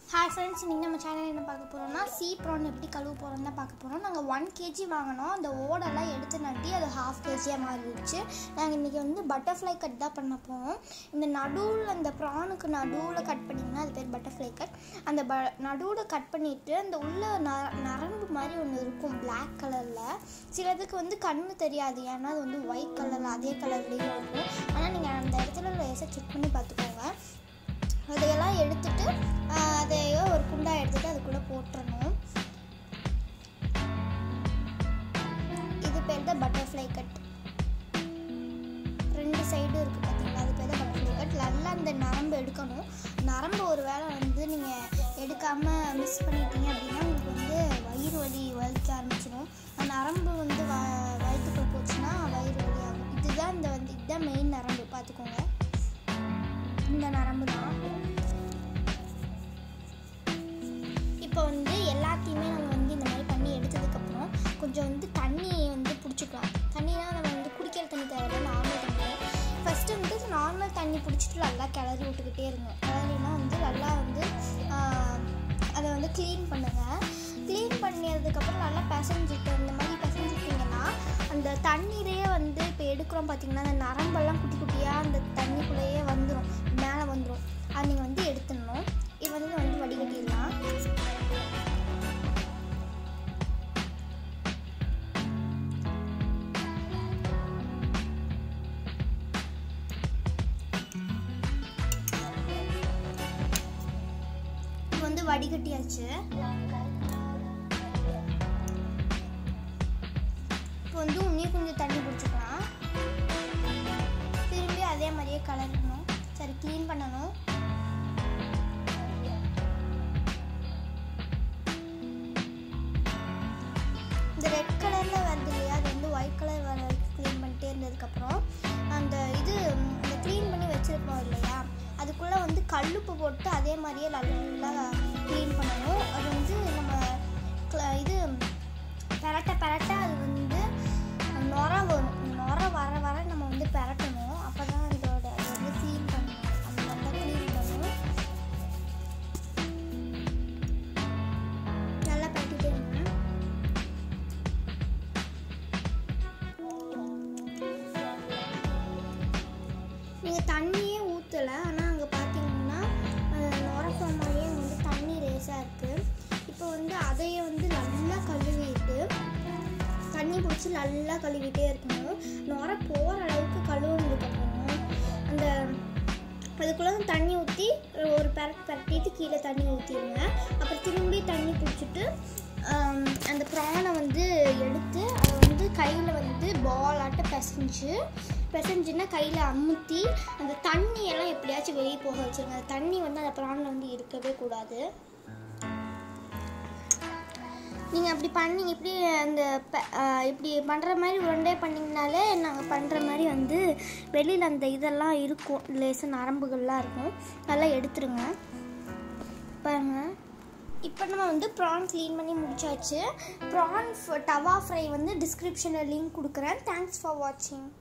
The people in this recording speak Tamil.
ஹாய் ஃப்ரெண்ட்ஸ் நீங்கள் நம்ம சேனல் என்ன பார்க்க போகிறோம்னா சீ ப்ரான் எப்படி கழுவ போகிறோம் தான் பார்க்க போகிறோம் நாங்கள் ஒன் கேஜி வாங்கினோம் அந்த ஓடெல்லாம் எடுத்து நட்டி அது ஹாஃப் கேஜியாக மாறிடுச்சு நாங்கள் இன்றைக்கி வந்து பட்டர்ஃப்ளை கட் தான் பண்ண போகிறோம் இந்த நடுவில் அந்த ப்ரானுக்கு நடுவில் கட் பண்ணிங்கன்னா அது பேர் பட்டர்ஃப்ளை கட் அந்த ப நடுவில் கட் பண்ணிவிட்டு அந்த உள்ள ந நரம்பு மாதிரி ஒன்று இருக்கும் பிளாக் கலரில் சிலதுக்கு வந்து கண்ணு தெரியாது ஏன்னா அது வந்து ஒயிட் கலரில் அதே கலர்லேயும் இருக்கும் ஆனால் நீங்கள் அந்த இடத்துல லேசாக செக் பண்ணி பார்த்துக்கோங்க அதையெல்லாம் எடுத்துட்டு ஆஹ், அதையோ ஒரு குண்டா எடுத்துட்டு அதுக்குள்ளே போட்டுறணும் இது பேர் தான் பட்டர்ஃப்ளை கட் ரெண்டு சைடும் இருக்குது பார்த்தீங்களா அது பேர் தான் பட்டர்ஃப்ளை கட் நல்லா அந்த நரம்பு எடுக்கணும் நரம்பு ஒரு வேளை வந்து நீங்கள் எடுக்காமல் மிஸ் பண்ணிட்டீங்க அப்படின்னா உங்களுக்கு வந்து வயிறு வலி வலிக்க ஆரம்பிச்சிடும் அந்த நரம்பு வந்து வ வயிற்றுக்குள்ள போச்சுன்னா வயிறு வலி ஆகும் இதுதான் இந்த வந்து இதுதான் மெயின் நரம்பு பார்த்துக்கோங்க இந்த நரம்பு தான் இப்போ வந்து எல்லாத்தையுமே நம்ம வந்து இந்த மாதிரி பண்ணி எடுத்ததுக்கப்புறம் கொஞ்சம் வந்து தண்ணி வந்து பிடிச்சிக்கலாம் தண்ணினா நம்ம வந்து குடிக்கிற தண்ணி தேவையில்ல நார்மல் தண்ணி ஃபஸ்ட்டு வந்து நார்மல் தண்ணி பிடிச்சிட்டு நல்லா கிளறி விட்டுக்கிட்டே இருங்க கிளறினா வந்து நல்லா வந்து ஆஹ், அதை வந்து க்ளீன் பண்ணுங்கள் க்ளீன் பண்ணியதுக்கப்புறம் நல்லா பிசைஞ்சிட்டு இந்த மாதிரி பிசைஞ்சிட்டிங்கன்னா அந்த தண்ணீரையே வந்து இப்போ எடுக்கிறோம் பார்த்தீங்கன்னா அந்த நரம்பெல்லாம் குட்டி குட்டியாக அந்த தண்ணிக்குள்ளேயே வந்துடும் மேலே வந்துடும் அது நீங்கள் வந்து எடுத்துடணும் இது வந்து வந்து வடிகட்டிடலாம் இது வந்து வடிகட்டியாச்சு இப்போ வந்து இன்னும் கொஞ்சம் தண்ணி பிடிச்சிக்கலாம் திரும்பி அதே மாதிரியே கலரணும் சரி க்ளீன் பண்ணணும் இந்த ரெட் கலரில் வருது இல்லையா அது வந்து ஒயிட் கலர் வர வரைக்கும் க்ளீன் பண்ணிட்டே இருந்ததுக்கப்புறம் அந்த இது ம், அந்த க்ளீன் பண்ணி வச்சுருப்போம் இல்லையா அதுக்குள்ளே வந்து கல்லுப்பு போட்டு அதே மாதிரியே நல்லா க்ளீன் பண்ணணும் அது வந்து நம்ம cl- இது பெரட்ட பெரட்ட அது வந்து நுர வரும் நுர வர வர நம்ம வந்து பெரட்டணும் அப்போ தான் அதோட அது வந்து க்ளீன் பண்ணணும் அந்த மாதிரி தான் க்ளீன் பண்ணணும் நல்லா பெரட்டிட்டே இருங்க நீங்கள் தண்ணியே ஊற்றலை ஆனால் அங்கே பார்த்தீங்கன்னா நுரப்ப மாதிரியே அங்கே வந்து தண்ணி ரேஸாக இருக்குது இப்போ வந்து அதையே வந்து நல்லா கழுவிட்டு தண்ணி பிடிச்சி நல்லா கழுவிட்டே இருக்கணும் நுர போகிற அளவுக்கு கழுவுனதுக்கப்புறம் அந்த அதுக்குள்ளே தண்ணி ஊற்றி ஒரு பெரட் பரட்டிட்டு கீழே தண்ணி ஊற்றிடுங்க அப்புறம் திரும்பி தண்ணி பிடிச்சிட்டு ஆம், அந்த ப்ரானை வந்து எடுத்து அதை வந்து கையில் வந்து பாலாட்ட பிசைஞ்சு பிசைஞ்சுன்னா கையில் அமுத்தி அந்த தண்ணியெல்லாம் எப்படியாச்சும் வெளியே போக வச்சுருங்க அந்த தண்ணி வந்து அந்த ப்ரானில் வந்து இருக்கவே கூடாது நீங்கள் அப்படி பண்ணி இப்படி அந்த ப- ஆஹ் இப்படி பண்ணுற மாதிரி உருண்டே பண்ணிங்கனாலே நாங்கள் பண்ணுற மாதிரி வந்து வெளியில் அந்த இதெல்லாம் இருக்கும் லேசாக நரம்புகள்லாம் இருக்கும் நல்லா எடுத்துருங்க பாருங்க இப்போ நம்ம வந்து ப்ரான் க்ளீன் பண்ணி முடிச்சாச்சு ப்ரான் டவா ஃப்ரை வந்து டிஸ்கிரிப்ஷனில் லிங்க் கொடுக்குறேன் தேங்க்ஸ் ஃபார் வாட்சிங்